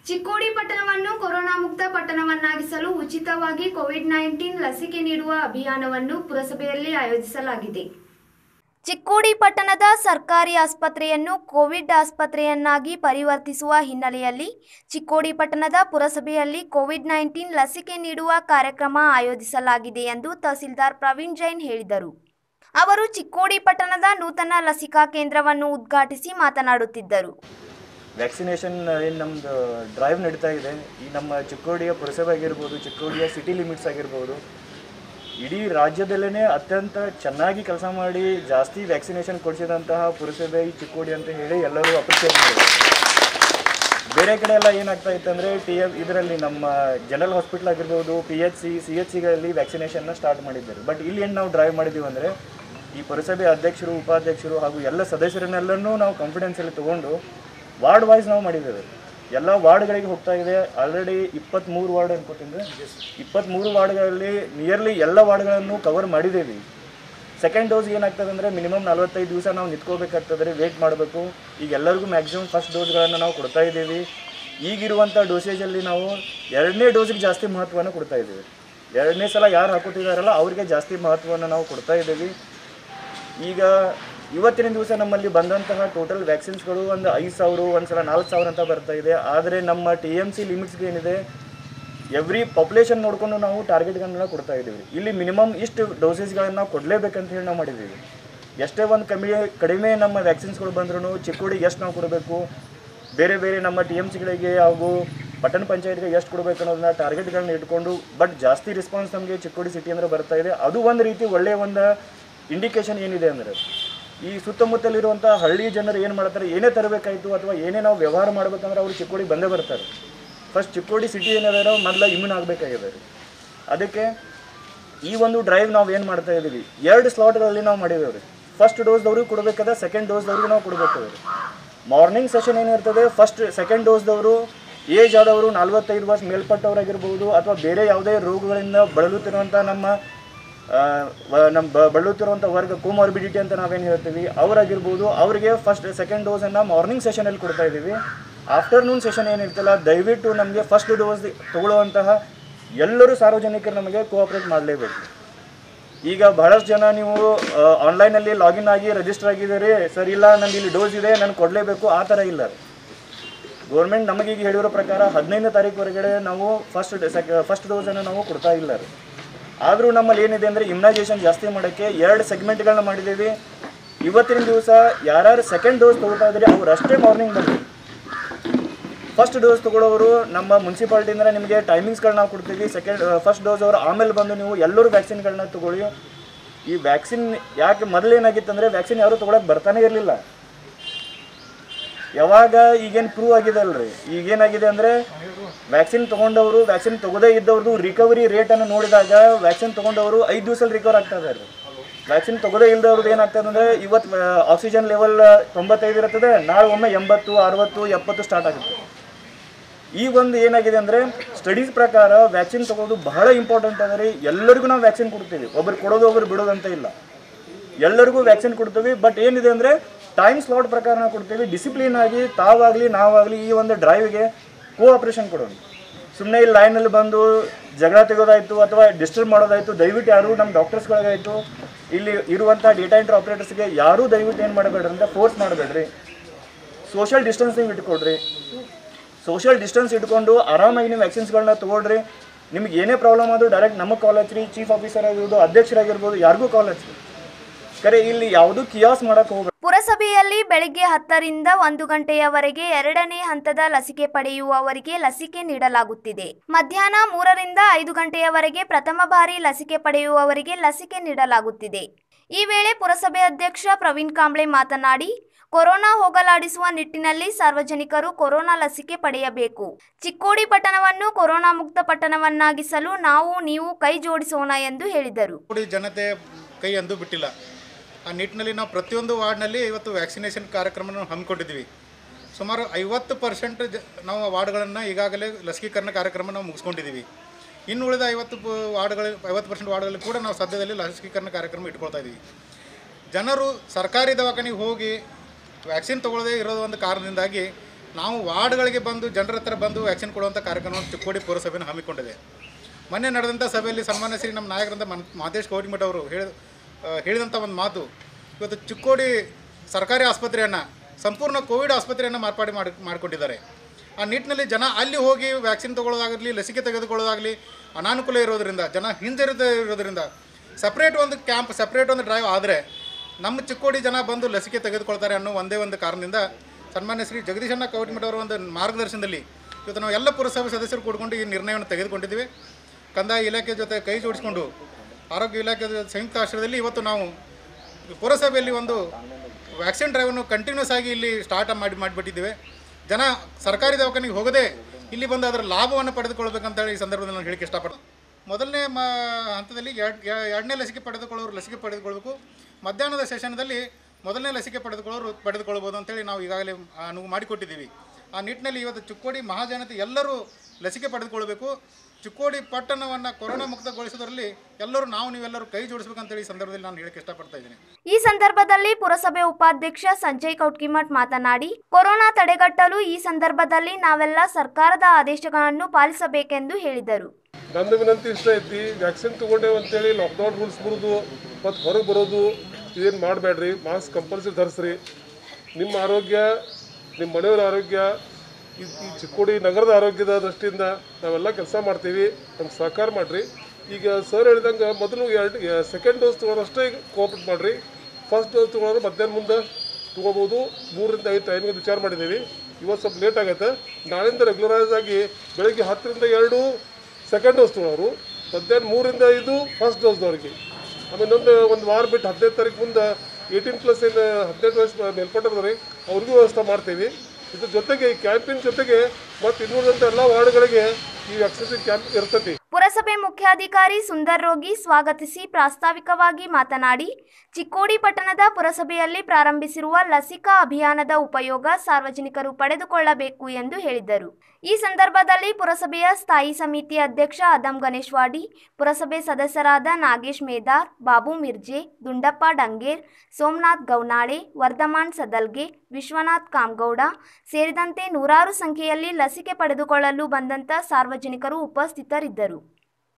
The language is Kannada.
ಚಿಕ್ಕೋಡಿ ಪಟ್ಟಣವನ್ನು ಕೊರೋನಾ ಮುಕ್ತ ಪಟ್ಟಣವನ್ನಾಗಿಸಲು ಉಚಿತವಾಗಿ ಕೋವಿಡ್ ನೈನ್ಟೀನ್ ಲಸಿಕೆ ನೀಡುವ ಅಭಿಯಾನವನ್ನು ಪುರಸಭೆಯಲ್ಲಿ ಆಯೋಜಿಸಲಾಗಿದೆ ಚಿಕ್ಕೋಡಿ ಪಟ್ಟಣದ ಸರ್ಕಾರಿ ಆಸ್ಪತ್ರೆಯನ್ನು ಕೋವಿಡ್ ಆಸ್ಪತ್ರೆಯನ್ನಾಗಿ ಪರಿವರ್ತಿಸುವ ಹಿನ್ನೆಲೆಯಲ್ಲಿ ಚಿಕ್ಕೋಡಿ ಪಟ್ಟಣದ ಪುರಸಭೆಯಲ್ಲಿ ಕೋವಿಡ್ ನೈನ್ಟೀನ್ ಲಸಿಕೆ ನೀಡುವ ಕಾರ್ಯಕ್ರಮ ಆಯೋಜಿಸಲಾಗಿದೆ ಎಂದು ತಹಸೀಲ್ದಾರ್ ಪ್ರವೀಣ್ ಜೈನ್ ಹೇಳಿದರು ಅವರು ಚಿಕ್ಕೋಡಿ ಪಟ್ಟಣದ ನೂತನ ಲಸಿಕಾ ಕೇಂದ್ರವನ್ನು ಉದ್ಘಾಟಿಸಿ ಮಾತನಾಡುತ್ತಿದ್ದರು ವ್ಯಾಕ್ಸಿನೇಷನ್ ಏನು ನಮ್ಮದು ಡ್ರೈವ್ ನಡೀತಾ ಇದೆ ಈ ನಮ್ಮ ಚಿಕ್ಕೋಡಿಯ ಪುರಸಭೆ ಆಗಿರ್ಬೋದು ಚಿಕ್ಕೋಡಿಯ ಸಿಟಿ ಲಿಮಿಟ್ಸ್ ಆಗಿರ್ಬೋದು ಇಡೀ ರಾಜ್ಯದಲ್ಲೇ ಅತ್ಯಂತ ಚೆನ್ನಾಗಿ ಕೆಲಸ ಮಾಡಿ ಜಾಸ್ತಿ ವ್ಯಾಕ್ಸಿನೇಷನ್ ಕೊಡಿಸಿದಂತಹ ಪುರಸಭೆ ಈ ಚಿಕ್ಕೋಡಿ ಅಂತ ಹೇಳಿ ಎಲ್ಲರೂ ಅಪ್ರಿಷಿಯೇಟ್ ಮಾಡಿದ್ದಾರೆ ಬೇರೆ ಕಡೆ ಎಲ್ಲ ಏನಾಗ್ತಾ ಇತ್ತಂದರೆ ಟಿ ಎಫ್ ಇದರಲ್ಲಿ ನಮ್ಮ ಜನರಲ್ ಹಾಸ್ಪಿಟಲ್ ಆಗಿರ್ಬೋದು P H C C H ಸಿಗಳಲ್ಲಿ ವ್ಯಾಕ್ಸಿನೇಷನ್ನ ಸ್ಟಾರ್ಟ್ ಮಾಡಿದ್ದಾರೆ ಬಟ್ ಇಲ್ಲಿ ಏನು ನಾವು ಡ್ರೈವ್ ಮಾಡಿದ್ದೀವಿ ಅಂದರೆ ಈ ಪುರಸಭೆ ಅಧ್ಯಕ್ಷರು ಉಪಾಧ್ಯಕ್ಷರು ಹಾಗೂ ಎಲ್ಲ ಸದಸ್ಯರನ್ನೆಲ್ಲನೂ ನಾವು ಕಾನ್ಫಿಡೆನ್ಸಲ್ಲಿ ತೊಗೊಂಡು ವಾರ್ಡ್ ವೈಸ್ ನಾವು ಮಾಡಿದ್ದೇವೆ ಎಲ್ಲ ವಾರ್ಡ್ಗಳಿಗೆ ಹೋಗ್ತಾ ಇದೆ ಆಲ್ರೆಡಿ ಇಪ್ಪತ್ತ್ಮೂರು ವಾರ್ಡ್ ಅನ್ಕೋತೀನಿ ಇಪ್ಪತ್ತ್ಮೂರು ವಾರ್ಡ್ಗಳಲ್ಲಿ ನಿಯರ್ಲಿ ಎಲ್ಲ ವಾರ್ಡ್ಗಳನ್ನು ಕವರ್ ಮಾಡಿದ್ದೇವೆ ಸೆಕೆಂಡ್ ಡೋಸ್ ಏನಾಗ್ತದೆ ಅಂದರೆ ಮಿನಿಮಮ್ ನಲ್ವತ್ತೈದು ದಿವಸ ನಾವು ನಿಂತ್ಕೋಬೇಕಾಗ್ತದೆ ವೇಟ್ ಮಾಡಬೇಕು ಈಗ ಎಲ್ಲರಿಗೂ ಮ್ಯಾಕ್ಸಿಮಮ್ ಫಸ್ಟ್ ಡೋಸ್ಗಳನ್ನು ನಾವು ಕೊಡ್ತಾ ಇದ್ದೀವಿ ಈಗಿರುವಂಥ ಡೋಸೇಜಲ್ಲಿ ನಾವು ಎರಡನೇ ಡೋಸಿಗೆ ಜಾಸ್ತಿ ಮಹತ್ವವನ್ನು ಕೊಡ್ತಾ ಇದ್ದೀವಿ ಎರಡನೇ ಸಲ ಯಾರು ಹಾಕೋತಿದಾರಲ್ಲ ಅವರಿಗೆ ಜಾಸ್ತಿ ಮಹತ್ವವನ್ನು ನಾವು ಕೊಡ್ತಾ ಇದ್ದೀವಿ ಈಗ ಇವತ್ತಿನ ದಿವಸ ನಮ್ಮಲ್ಲಿ ಬಂದಂತಹ ಟೋಟಲ್ ವ್ಯಾಕ್ಸಿನ್ಸ್ಗಳು ಒಂದು ಐದು ಸಾವಿರ ಒಂದು ಸಲ ನಾಲ್ಕು ಸಾವಿರ ಅಂತ ಬರ್ತಾ ಇದೆ ಆದರೆ ನಮ್ಮ ಟಿ ಎಮ್ ಸಿ ಲಿಮಿಟ್ಸ್ಗೆ ಏನಿದೆ ಎವ್ರಿ ಪಾಪ್ಯುಲೇಷನ್ ನೋಡಿಕೊಂಡು ನಾವು ಟಾರ್ಗೆಟ್ಗಳನ್ನ ಕೊಡ್ತಾ ಇದ್ದೀವಿ ಇಲ್ಲಿ ಮಿನಿಮಮ್ ಇಷ್ಟು ಡೋಸೇಸ್ಗಳನ್ನು ನಾವು ಕೊಡಲೇಬೇಕಂತ ಹೇಳಿ ನಾವು ಮಾಡಿದ್ದೀವಿ ಎಷ್ಟೇ ಒಂದು ಕಮ್ಮಿ ಕಡಿಮೆ ನಮ್ಮ ವ್ಯಾಕ್ಸಿನ್ಸ್ಗಳು ಬಂದ್ರೂ ಚಿಕ್ಕೋಡಿಗೆ ಎಷ್ಟು ನಾವು ಕೊಡಬೇಕು ಬೇರೆ ಬೇರೆ ನಮ್ಮ ಟಿ ಎಮ್ ಸಿಗಳಿಗೆ ಹಾಗೂ ಪಟ್ಟಣ ಪಂಚಾಯತ್ಗೆ ಎಷ್ಟು ಕೊಡಬೇಕು ಅನ್ನೋದನ್ನ ಟಾರ್ಗೆಟ್ಗಳನ್ನ ಇಟ್ಕೊಂಡು ಬಟ್ ಜಾಸ್ತಿ ರೆಸ್ಪಾನ್ಸ್ ನಮಗೆ ಚಿಕ್ಕೋಡಿ ಸಿಟಿ ಅಂದರೆ ಬರ್ತಾ ಇದೆ ಅದು ಒಂದು ರೀತಿ ಒಳ್ಳೆಯ ಒಂದು ಇಂಡಿಕೇಶನ್ ಏನಿದೆ ಅಂದರೆ ಈ ಸುತ್ತಮುತ್ತಲಿರುವಂಥ ಹಳ್ಳಿ ಜನರು ಏನು ಮಾಡ್ತಾರೆ ಏನೇ ತರಬೇಕಾಯಿತು ಅಥವಾ ಏನೇ ನಾವು ವ್ಯವಹಾರ ಮಾಡ್ಬೇಕಂದ್ರೆ ಅವರು ಚಿಕ್ಕೋಡಿ ಬಂದೇ ಬರ್ತಾರೆ ಫಸ್ಟ್ ಚಿಕ್ಕೋಡಿ ಸಿಟಿ ಏನಿದಾರೋ ಮೊದಲ ಇಮ್ಯೂನ್ ಆಗಬೇಕಾಗಿದೆ ರೀ ಅದಕ್ಕೆ ಈ ಒಂದು ಡ್ರೈವ್ ನಾವು ಏನು ಮಾಡ್ತಾ ಇದ್ದೀವಿ ಎರಡು ಸ್ಲಾಟ್ಗಳಲ್ಲಿ ನಾವು ಮಾಡಿದ್ದೇವೆ ರೀ ಫಸ್ಟ್ ಡೋಸ್ದವ್ರಿಗೆ ಕೊಡಬೇಕಾದ್ರೆ ಸೆಕೆಂಡ್ ಡೋಸ್ದವ್ರಿಗೆ ನಾವು ಕೊಡಬೇಕಾದ್ರೆ ಮಾರ್ನಿಂಗ್ ಸೆಷನ್ ಏನಿರ್ತದೆ ಫಸ್ಟ್ ಸೆಕೆಂಡ್ ಡೋಸ್ದವರು ಏಜ್ ಆದವರು ನಲ್ವತ್ತೈದು ವರ್ಷ ಮೇಲ್ಪಟ್ಟವರಾಗಿರ್ಬೋದು ಅಥವಾ ಬೇರೆ ಯಾವುದೇ ರೋಗಗಳಿಂದ ಬಳಲುತ್ತಿರುವಂಥ ನಮ್ಮ ಆ, ವ- ನಮ್ಮ ಬ- ಬಳಲುತ್ತಿರುವಂಥ ವರ್ಗ ಕೋಮಾರ್ಬಿಡಿಟಿ ಅಂತ ನಾವೇನು ಹೇಳ್ತೀವಿ ಅವರಾಗಿರ್ಬೋದು ಅವರಿಗೆ ಫಸ್ಟ್ ಸೆಕೆಂಡ್ ಡೋಸನ್ನು ಮಾರ್ನಿಂಗ್ ಸೆಷನಲ್ಲಿ ಕೊಡ್ತಾ ಇದ್ದೀವಿ ಆಫ್ಟರ್ನೂನ್ ಸೆಷನ್ ಏನಿರ್ತಲ್ಲ ದಯವಿಟ್ಟು ನಮಗೆ ಫಸ್ಟ್ ಡೋಸ್ ತಗೊಳ್ಳುವಂತಹ ಎಲ್ಲರೂ ಸಾರ್ವಜನಿಕರು ನಮಗೆ ಕೋಆಪ್ರೇಟ್ ಮಾಡಲೇಬೇಕು ಈಗ ಬಹಳಷ್ಟು ಜನ ನೀವು ಆನ್ಲೈನಲ್ಲಿ ಲಾಗಿನ್ ಆಗಿ ರಿಜಿಸ್ಟರ್ ಆಗಿದ್ದೀರಿ ಸರ್ ಇಲ್ಲ ನಂದು ಇಲ್ಲಿ ಡೋಸ್ ಇದೆ ನಾನು ಕೊಡಲೇಬೇಕು ಆ ಥರ ಇಲ್ಲ ಗೌರ್ಮೆಂಟ್ ನಮಗೀಗ ಹೇಳಿರೋ ಪ್ರಕಾರ ಹದಿನೈದನೇ ತಾರೀಕುವರೆಗೆ ನಾವು ಫಸ್ಟ್ ಫಸ್ಟ್ ಡೋಸನ್ನು ನಾವು ಕೊಡ್ತಾ ಇಲ್ಲ ರೀ ಆದರೂ ನಮ್ಮಲ್ಲಿ ಏನಿದೆ ಅಂದರೆ ಇಮ್ಯುನೈಸೇಷನ್ ಜಾಸ್ತಿ ಮಾಡೋಕ್ಕೆ ಎರಡು ಸೆಗ್ಮೆಂಟ್ಗಳನ್ನ ಮಾಡಿದ್ದೀವಿ ಇವತ್ತಿನ ದಿವಸ ಯಾರ್ಯಾರು ಸೆಕೆಂಡ್ ಡೋಸ್ ತೊಗೊಳ್ತಾ ಇದ್ರಿ ಅವ್ರು ಅಷ್ಟೇ ಮಾರ್ನಿಂಗ್ ಬನ್ನಿ ಫಸ್ಟ್ ಡೋಸ್ ತೊಗೊಳ್ಳೋರು ನಮ್ಮ ಮುನ್ಸಿಪಾಲ್ಟಿಯಿಂದ ನಿಮಗೆ ಟೈಮಿಂಗ್ಸ್ಗಳನ್ನ ನಾವು ಕೊಡ್ತೀವಿ ಸೆಕೆಂಡ್ ಫಸ್ಟ್ ಡೋಸ್ ಅವರು ಆಮೇಲೆ ಬಂದು ನೀವು ಎಲ್ಲರೂ ವ್ಯಾಕ್ಸಿನ್ಗಳನ್ನ ತಗೊಳ್ಳಿ ಈ ವ್ಯಾಕ್ಸಿನ್ ಯಾಕೆ ಮೊದಲೇನಾಗಿತ್ತು ಅಂದರೆ ವ್ಯಾಕ್ಸಿನ್ ಯಾರೂ ತೊಗೊಳಕ್ಕೆ ಬರ್ತಾನೆ ಇರಲಿಲ್ಲ ಯಾವಾಗ ಈಗೇನು ಪ್ರೂವ್ ಆಗಿದೆ ಅಲ್ರಿ ಈಗೇನಾಗಿದೆ ಅಂದರೆ ವ್ಯಾಕ್ಸಿನ್ ತೊಗೊಂಡವರು ವ್ಯಾಕ್ಸಿನ್ ತೊಗೋದೇ ಇದ್ದವ್ರದ್ದು ರಿಕವರಿ ರೇಟನ್ನು ನೋಡಿದಾಗ ವ್ಯಾಕ್ಸಿನ್ ತೊಗೊಂಡವರು ಐದು ದಿವಸದಲ್ಲಿ ರಿಕವರ್ ಆಗ್ತಾ ಇದ್ದಾರೆ ವ್ಯಾಕ್ಸಿನ್ ತೊಗೋದೇ ಇಲ್ಲದವ್ರದ್ದು ಏನಾಗ್ತದೆ ಅಂದರೆ ಇವತ್ತು ಆಕ್ಸಿಜನ್ ಲೆವೆಲ್ ತೊಂಬತ್ತೈದು ಇರ್ತದೆ ನಾಳೆ ಒಮ್ಮೆ ಎಂಬತ್ತು ಅರವತ್ತು ಎಪ್ಪತ್ತು ಸ್ಟಾರ್ಟ್ ಆಗುತ್ತೆ ಈ ಒಂದು ಏನಾಗಿದೆ ಅಂದರೆ ಸ್ಟಡೀಸ್ ಪ್ರಕಾರ ವ್ಯಾಕ್ಸಿನ್ ತಗೊಳ್ಳೋದು ಬಹಳ ಇಂಪಾರ್ಟೆಂಟ್ ಅದ ರೀ ಎಲ್ಲರಿಗೂ ನಾವು ವ್ಯಾಕ್ಸಿನ್ ಕೊಡ್ತೀವಿ ಒಬ್ರು ಕೊಡೋದು ಒಬ್ರು ಬಿಡೋದಂತ ಇಲ್ಲ ಎಲ್ಲರಿಗೂ ವ್ಯಾಕ್ಸಿನ್ ಕೊಡ್ತೀವಿ ಬಟ್ ಏನಿದೆ ಅಂದರೆ ಟೈಮ್ ಸ್ಲಾಟ್ ಪ್ರಕಾರ ನಾವು ಕೊಡ್ತೀವಿ ಡಿಸಿಪ್ಲಿನ್ ಆಗಿ ತಾವಾಗಲಿ ನಾವಾಗಲಿ ಈ ಒಂದು ಡ್ರೈವ್ಗೆ ಕೋಆಪ್ರೇಷನ್ ಕೊಡೋಣ ಸುಮ್ಮನೆ ಇಲ್ಲಿ ಲೈನಲ್ಲಿ ಬಂದು ಜಗಳ ತೆಗೋದಾಯಿತು ಅಥವಾ ಡಿಸ್ಟರ್ಬ್ ಮಾಡೋದಾಯಿತು ದಯವಿಟ್ಟು ಯಾರು ನಮ್ಮ ಡಾಕ್ಟರ್ಸ್ಗಳಿಗಾಯಿತು ಇಲ್ಲಿ ಇರುವಂಥ ಡೇಟಾ ಎಂಟ್ರಿ ಆಪ್ರೇಟರ್ಸ್ಗೆ ಯಾರೂ ದಯವಿಟ್ಟು ಏನು ಮಾಡಬೇಡ್ರಿ ಅಂತ ಫೋರ್ಸ್ ಮಾಡಬೇಡ್ರಿ ಸೋಷಿಯಲ್ ಡಿಸ್ಟೆನ್ಸಿಂಗ್ ಇಟ್ಕೊಡ್ರಿ ಸೋಷಿಯಲ್ ಡಿಸ್ಟೆನ್ಸ್ ಇಟ್ಕೊಂಡು ಆರಾಮಾಗಿ ನೀವು ವ್ಯಾಕ್ಸಿನ್ಸ್ಗಳನ್ನ ತೊಗೊಳ್ರಿ ನಿಮ್ಗೆ ಏನೇ ಪ್ರಾಬ್ಲಮ್ ಆದರೂ ಡೈರೆಕ್ಟ್ ನಮಗೆ ಕಾಲ್ ಹಚ್ಚಿರಿ ಚೀಫ್ ಆಫೀಸರ್ ಆಗಿರ್ಬೋದು ಅಧ್ಯಕ್ಷರಾಗಿರ್ಬೋದು ಯಾರಿಗೂ ಕಾಲ್ ಹಚ್ಚಿರಿ ಕರೆ ಇಲ್ಲಿ ಯಾವುದೂ ಕಿಯಾಸ್ ಮಾಡಕ್ಕೆ ಹೋಗ್ಬೇಡಿ ಪುರಸಭೆಯಲ್ಲಿ ಬೆಳಗ್ಗೆ ಹತ್ತರಿಂದ ಒಂದು ಗಂಟೆಯವರೆಗೆ ಎರಡನೇ ಹಂತದ ಲಸಿಕೆ ಪಡೆಯುವವರಿಗೆ ಲಸಿಕೆ ನೀಡಲಾಗುತ್ತಿದೆ ಮಧ್ಯಾಹ್ನ ಮೂರರಿಂದ ಐದು ಗಂಟೆಯವರೆಗೆ ಪ್ರಥಮ ಬಾರಿ ಲಸಿಕೆ ಪಡೆಯುವವರಿಗೆ ಲಸಿಕೆ ನೀಡಲಾಗುತ್ತಿದೆ ಈ ವೇಳೆ ಪುರಸಭೆ ಅಧ್ಯಕ್ಷ ಪ್ರವೀಣ್ ಕಾಂಬ್ಳೆ ಮಾತನಾಡಿ ಕೊರೋನಾ ಹೋಗಲಾಡಿಸುವ ನಿಟ್ಟಿನಲ್ಲಿ ಸಾರ್ವಜನಿಕರು ಕೊರೋನಾ ಲಸಿಕೆ ಪಡೆಯಬೇಕು ಚಿಕ್ಕೋಡಿ ಪಟ್ಟಣವನ್ನು ಕೊರೋನಾ ಮುಕ್ತ ಪಟ್ಟಣವನ್ನಾಗಿಸಲು ನಾವು ನೀವು ಕೈ ಜೋಡಿಸೋಣ ಎಂದು ಹೇಳಿದರು ಕೂಡಿ ಜನತೆ ಕೈ ಅಂದು ಬಿಟ್ಟಿಲ್ಲ ಆ ನಿಟ್ಟಿನಲ್ಲಿ ನಾವು ಪ್ರತಿಯೊಂದು ವಾರ್ಡ್ನಲ್ಲಿ ಇವತ್ತು ವ್ಯಾಕ್ಸಿನೇಷನ್ ಕಾರ್ಯಕ್ರಮವನ್ನು ಹಮ್ಮಿಕೊಂಡಿದ್ದೀವಿ ಸುಮಾರು ಐವತ್ತು ಪರ್ಸೆಂಟ್ ಜ ನಾವು ವಾರ್ಡ್ಗಳನ್ನು ಈಗಾಗಲೇ ಲಸಿಕೀಕರಣ ಕಾರ್ಯಕ್ರಮ ನಾವು ಮುಗಿಸ್ಕೊಂಡಿದ್ದೀವಿ ಇನ್ನು ಉಳಿದ ಐವತ್ತು ಪ- ವಾರ್ಡ್ಗಳು ಐವತ್ತು ಪರ್ಸೆಂಟ್ ವಾರ್ಡ್ಗಳಲ್ಲಿ ಕೂಡ ನಾವು ಸದ್ಯದಲ್ಲಿ ಲಸಿಕೀಕರಣ ಕಾರ್ಯಕ್ರಮ ಇಟ್ಕೊಳ್ತಾ ಇದ್ದೀವಿ ಜನರು ಸರ್ಕಾರಿ ದವಾಖಾನೆಗೆ ಹೋಗಿ ವ್ಯಾಕ್ಸಿನ್ ತೊಗೊಳ್ಳದೇ ಇರೋದು ಒಂದು ಕಾರಣದಿಂದಾಗಿ ನಾವು ವಾರ್ಡ್ಗಳಿಗೆ ಬಂದು ಜನರ ಹತ್ರ ಬಂದು ವ್ಯಾಕ್ಸಿನ್ ಕೊಡುವಂಥ ಕಾರ್ಯಕ್ರಮವನ್ನು ಚಿಕ್ಕೋಡಿ ಪುರಸಭೆಯನ್ನು ಹಮ್ಮಿಕೊಂಡಿದೆ ಮೊನ್ನೆ ನಡೆದಂಥ ಸಭೆಯಲ್ಲಿ ಸನ್ಮಾನ್ಯ ಶ್ರೀ ನಮ್ಮ ನಾಯಕರಂತ ಮನ್ ಮಾದೇಶ್ ಕೋಟಿಮಠ ಅವರು ಹೇಳಿ ಆ, ಹೇಳಿದಂಥ ಒಂದು ಮಾತು ಇವತ್ತು ಚಿಕ್ಕೋಡಿ ಸರ್ಕಾರಿ ಆಸ್ಪತ್ರೆಯನ್ನು ಸಂಪೂರ್ಣ ಕೋವಿಡ್ ಆಸ್ಪತ್ರೆಯನ್ನು ಮಾರ್ಪಾಡು ಮಾಡಿ ಮಾಡಿಕೊಂಡಿದ್ದಾರೆ ಆ ನಿಟ್ಟಿನಲ್ಲಿ ಜನ ಅಲ್ಲಿ ಹೋಗಿ ವ್ಯಾಕ್ಸಿನ್ ತೊಗೊಳ್ಳೋದಾಗಲಿ ಲಸಿಕೆ ತೆಗೆದುಕೊಳ್ಳೋದಾಗಲಿ ಅನಾನುಕೂಲ ಇರೋದರಿಂದ ಜನ ಹಿಂಜರಿತ ಇರೋದರಿಂದ ಸಪ್ರೇಟ್ ಒಂದು ಕ್ಯಾಂಪ್ ಸಪ್ರೇಟ್ ಒಂದು ಡ್ರೈವ್ ಆದರೆ ನಮ್ಮ ಚಿಕ್ಕೋಡಿ ಜನ ಬಂದು ಲಸಿಕೆ ತೆಗೆದುಕೊಳ್ತಾರೆ ಅನ್ನೋ ಒಂದೇ ಒಂದು ಕಾರಣದಿಂದ ಸನ್ಮಾನ್ಯ ಶ್ರೀ ಜಗದೀಶಣ್ಣ ಕವಟಿಮಠ ಅವರ ಒಂದು ಮಾರ್ಗದರ್ಶನದಲ್ಲಿ ಇವತ್ತು ನಾವು ಎಲ್ಲ ಪುರಸಭೆ ಸದಸ್ಯರು ಕೂಡಿಕೊಂಡು ಈ ನಿರ್ಣಯವನ್ನು ತೆಗೆದುಕೊಂಡಿದ್ದೀವಿ ಕಂದಾಯ ಇಲಾಖೆ ಜೊತೆ ಕೈ ಜೋಡಿಸಿಕೊಂಡು ಆರೋಗ್ಯ ಇಲಾಖೆ ಜೊತೆ ಸಂಯುಕ್ತ ಆಶ್ರಯದಲ್ಲಿ ಇವತ್ತು ನಾವು ಪುರಸಭೆಯಲ್ಲಿ ಒಂದು ವ್ಯಾಕ್ಸಿನ್ ಡ್ರೈವನ್ನು ಕಂಟಿನ್ಯೂಸ್ ಆಗಿ ಇಲ್ಲಿ ಸ್ಟಾರ್ಟ್ ಮಾಡಿ ಮಾಡಿಬಿಟ್ಟಿದ್ದೇವೆ ಜನ ಸರ್ಕಾರಿ ದವಾಖಾನೆಗೆ ಹೋಗದೆ ಇಲ್ಲಿ ಬಂದು ಅದರ ಲಾಭವನ್ನು ಪಡೆದುಕೊಳ್ಬೇಕಂತೇಳಿ ಈ ಸಂದರ್ಭದಲ್ಲಿ ನಾನು ಹೇಳಿಕ್ಕೆ ಇಷ್ಟಪಡ್ತೀನಿ ಮೊದಲನೇ ಮ ಹಂತದಲ್ಲಿ ಎರಡು ಎರಡನೇ ಲಸಿಕೆ ಪಡೆದುಕೊಳ್ಳೋರು ಲಸಿಕೆ ಪಡೆದುಕೊಳ್ಬೇಕು ಮಧ್ಯಾಹ್ನದ ಸೆಷನ್ದಲ್ಲಿ ಮೊದಲನೇ ಲಸಿಕೆ ಪಡೆದುಕೊಳ್ಳೋರು ಪಡೆದುಕೊಳ್ಬೋದು ಅಂತೇಳಿ ನಾವು ಈಗಾಗಲೇ ಅನುವು ಮಾಡಿಕೊಟ್ಟಿದ್ದೀವಿ ಆ ನಿಟ್ಟಿನಲ್ಲಿ ಇವತ್ತು ಚಿಕ್ಕೋಡಿ ಮಹಾಜನತೆ ಎಲ್ಲರೂ ಲಸಿಕೆ ಪಡೆದುಕೊಳ್ಬೇಕು ಚಿಕ್ಕೋಡಿ ಪಟ್ಟಣವನ್ನು ಕೊರೋನಾ ಮುಕ್ತಗೊಳಿಸೋದ್ರಲ್ಲಿ ಎಲ್ಲರೂ ನಾವು ನೀವೆಲ್ಲರೂ ಕೈ ಜೋಡಿಸ್ಬೇಕಂತೇಳಿ ಈ ಸಂದರ್ಭದಲ್ಲಿ ನಾನು ಹೇಳಕ್ಕೆ ಇಷ್ಟಪಡ್ತಾ ಇದ್ದೀನಿ ಈ ಸಂದರ್ಭದಲ್ಲಿ ಪುರಸಭೆ ಉಪಾಧ್ಯಕ್ಷ ಸಂಜಯ್ ಕೌಟ್ಕಿಮಠ್ ಮಾತನಾಡಿ ಕೊರೋನಾ ತಡೆಗಟ್ಟಲು ಈ ಸಂದರ್ಭದಲ್ಲಿ ನಾವೆಲ್ಲ ಸರ್ಕಾರದ ಆದೇಶಗಳನ್ನು ಪಾಲಿಸಬೇಕೆಂದು ಹೇಳಿದರು ನಂದು ವಿನಂತಿ ಇಷ್ಟ ಐತಿ ವ್ಯಾಕ್ಸಿನ್ ತೊಗೊಂಡೇವು ಅಂತೇಳಿ ಲಾಕ್ಡೌನ್ ರೂಲ್ಸ್ ಬರೋದು ಮತ್ತು ಹೊರಗೆ ಬರೋದು ಇದೇನು ಮಾಡಬೇಡ್ರಿ ಮಾಸ್ಕ್ ಕಂಪಲ್ಸರಿ ಧರಿಸ್ರಿ ನಿಮ್ಮ ಆರೋಗ್ಯ ನಿಮ್ಮ ಮನೆಯವರ ಆರೋಗ್ಯ ಈ ಈ ಚಿಕ್ಕೋಡಿ ನಗರದ ಆರೋಗ್ಯದ ದೃಷ್ಟಿಯಿಂದ ನಾವೆಲ್ಲ ಕೆಲಸ ಮಾಡ್ತೀವಿ ನಮ್ಗೆ ಸಹಕಾರ ಮಾಡಿರಿ ಈಗ ಸರ್ ಹೇಳಿದಂಗೆ ಮೊದಲು ಎರಡು ಸೆಕೆಂಡ್ ಡೋಸ್ ತೊಗೊಳೋಷ್ಟೇ ಕೋಆಪ್ರೇಟ್ ಮಾಡಿರಿ ಫಸ್ಟ್ ಡೋಸ್ ತೊಗೊಳೋರು ಮಧ್ಯಾಹ್ನ ಮುಂದೆ ತೊಗೋಬೋದು ಮೂರರಿಂದ ಐದು ಟೈಮ್ಗೆ ವಿಚಾರ ಮಾಡಿದ್ದೀವಿ ಇವತ್ತು ಸ್ವಲ್ಪ ಲೇಟ್ ಆಗೈತೆ ನಾಳಿಂದ ರೆಗ್ಯುಲರೈಸ್ ಆಗಿ ಬೆಳಗ್ಗೆ ಹತ್ತರಿಂದ ಎರಡು ಸೆಕೆಂಡ್ ಡೋಸ್ ತೊಗೊಳೋರು ಮಧ್ಯಾಹ್ನ ಮೂರಿಂದ ಐದು ಫಸ್ಟ್ ಡೋಸ್ದವ್ರಿಗೆ ಆಮೇಲೆ ಇನ್ನೊಂದು ಒಂದು ವಾರ ಬಿಟ್ಟು ಹದಿನೈದು ತಾರೀಕು ಮುಂದೆ ಏಯ್ಟೀನ್ ಪ್ಲಸ್ ಏನು ಹದಿನೆಂಟು ವಯಸ್ಸು ಮೇಲ್ಪಟ್ಟವ್ರಿ ಅವ್ರಿಗೂ ವ್ಯವಸ್ಥೆ ಮಾಡ್ತೀವಿ ಇದ್ರ ಜೊತೆಗೆ ಈ ಕ್ಯಾಂಪಿನ ಜೊತೆಗೆ ಮತ್ತು ಇನ್ನುಳಿದಂಥ ಎಲ್ಲ ವಾರ್ಡ್ಗಳಿಗೆ ಈ ವ್ಯಾಕ್ಸಿನೇಷನ್ ಕ್ಯಾಂಪ್ ಇರ್ತೈತಿ ಪುರಸಭೆ ಮುಖ್ಯಾಧಿಕಾರಿ ಸುಂದರ್ ರೋಗಿ ಸ್ವಾಗತಿಸಿ ಪ್ರಾಸ್ತಾವಿಕವಾಗಿ ಮಾತನಾಡಿ ಚಿಕ್ಕೋಡಿ ಪಟ್ಟಣದ ಪುರಸಭೆಯಲ್ಲಿ ಪ್ರಾರಂಭಿಸಿರುವ ಲಸಿಕಾ ಅಭಿಯಾನದ ಉಪಯೋಗ ಸಾರ್ವಜನಿಕರು ಪಡೆದುಕೊಳ್ಳಬೇಕು ಎಂದು ಹೇಳಿದರು ಈ ಸಂದರ್ಭದಲ್ಲಿ ಪುರಸಭೆಯ ಸ್ಥಾಯಿ ಸಮಿತಿ ಅಧ್ಯಕ್ಷ ಅದಂ ಗಣೇಶ್ವಾಡಿ ಪುರಸಭೆ ಸದಸ್ಯರಾದ ನಾಗೇಶ್ ಮೇದಾರ್ ಬಾಬು ಮಿರ್ಜೆ ದುಂಡಪ್ಪ ಡಂಗೇರ್ ಸೋಮನಾಥ್ ಗೌನಾಳೆ ವರ್ಧಮಾನ್ ಸದಲ್ಗೆ ವಿಶ್ವನಾಥ್ ಕಾಮಗೌಡ ಸೇರಿದಂತೆ ನೂರಾರು ಸಂಖ್ಯೆಯಲ್ಲಿ ಲಸಿಕೆ ಪಡೆದುಕೊಳ್ಳಲು ಬಂದಂತ ಸಾರ್ವಜನಿಕರು ಉಪಸ್ಥಿತರಿದ್ದರು